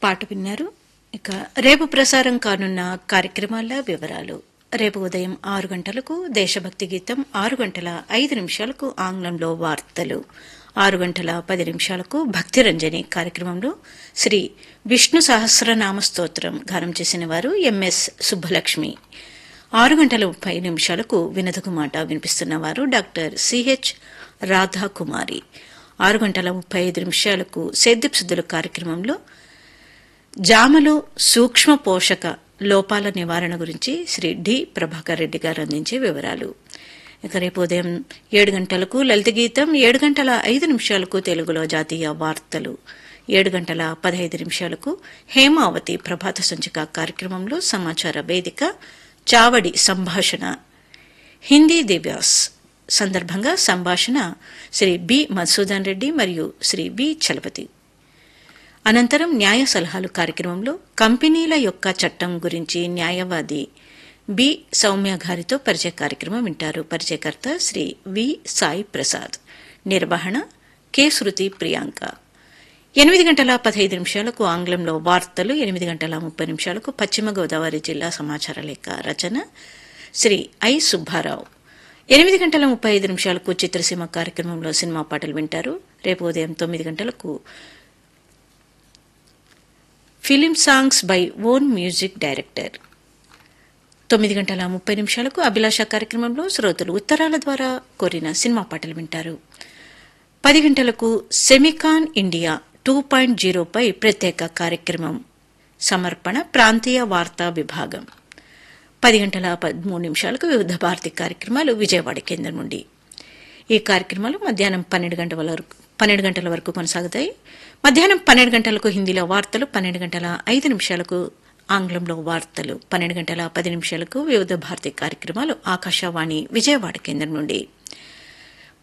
పాట విన్నారు ఇక రేపు ప్రసారం కానున్న కార్యక్రమాల వివరాలు రేపు ఉదయం ఆరు గంటలకు దేశభక్తి గీతం ఆరు గంటల ఐదు నిమిషాలకు ఆంగ్లంలో వార్తలు ఆరు గంటల పది నిమిషాలకు భక్తిరంజని కార్యక్రమంలో శ్రీ విష్ణు సహస్రనామ స్తోత్రం గానం చేసిన వారు ఎంఎస్ సుబ్బలక్ష్మి ఆరు గంటల ముప్పై నిమిషాలకు వినదగు మాట వినిపిస్తున్న వారు డాక్టర్ సిహెచ్ రాధాకుమారి ఆరు గంటల ముప్పై ఐదు నిమిషాలకు సేద్యపు శుద్ధుల కార్యక్రమంలో జామలో సూక్ష్మ పోషక లోపాల నివారణ గురించి శ్రీ డి ప్రభాకర్ రెడ్డి గారు అందించే వివరాలు ఇక రేపు ఉదయం ఏడు గంటలకు లలిత గీతం ఏడు గంటల ఐదు నిమిషాలకు తెలుగులో జాతీయ వార్తలు ఏడు గంటల పదహైదు నిమిషాలకు హేమావతి ప్రభాత సంచిక కార్యక్రమంలో సమాచార వేదిక చావడి సంభాషణ హిందీ దివ్యాస్ సందర్భంగా సంభాషణ శ్రీ బి మధుసూదన్ రెడ్డి మరియు శ్రీ వి చలపతి అనంతరం న్యాయ సలహాలు కార్యక్రమంలో కంపెనీల యొక్క చట్టం గురించి న్యాయవాది బి సౌమ్య గారితో పరిచయ కార్యక్రమం వింటారు పరిచయకర్త శ్రీ వి సాయి ప్రసాద్ నిర్వహణ కె శృతి ప్రియాంక ఎనిమిది గంటల పదహైదు నిమిషాలకు ఆంగ్లంలో వార్తలు ఎనిమిది గంటల ముప్పై నిమిషాలకు పశ్చిమ గోదావరి జిల్లా సమాచార లేఖ రచన శ్రీ ఐ సుబ్బారావు ఎనిమిది గంటల ముప్పై ఐదు నిమిషాలకు చిత్రసీమ కార్యక్రమంలో సినిమా పాటలు వింటారు రేపు ఉదయం తొమ్మిది గంటలకు film songs by own music director తొమ్మిది గంటల ముప్పై నిమిషాలకు అభిలాష కార్యక్రమంలో శ్రోతలు ఉత్తరాల ద్వారా కోరిన సినిమా పాటలు వింటారు పది గంటలకు సెమికాన్ ఇండియా టూ పాయింట్ జీరోపై ప్రత్యేక కార్యక్రమం సమర్పణ ప్రాంతీయ వార్తా విభాగం పది గంటల పదమూడు నిమిషాలకు వివిధ భారతి కార్యక్రమాలు విజయవాడ కేంద్రం నుండి ఈ కార్యక్రమాలు మధ్యాహ్నం పన్నెండు గంటల వరకు పన్నెండు గంటల వరకు కొనసాగుతాయి మధ్యాహ్నం పన్నెండు గంటలకు హిందీలో వార్తలు పన్నెండు గంటల ఐదు నిమిషాలకు ఆంగ్లంలో వార్తలు పన్నెండు గంటల పది నిమిషాలకు వివిధ భారతి కార్యక్రమాలు ఆకాశవాణి విజయవాడ కేంద్రం నుండి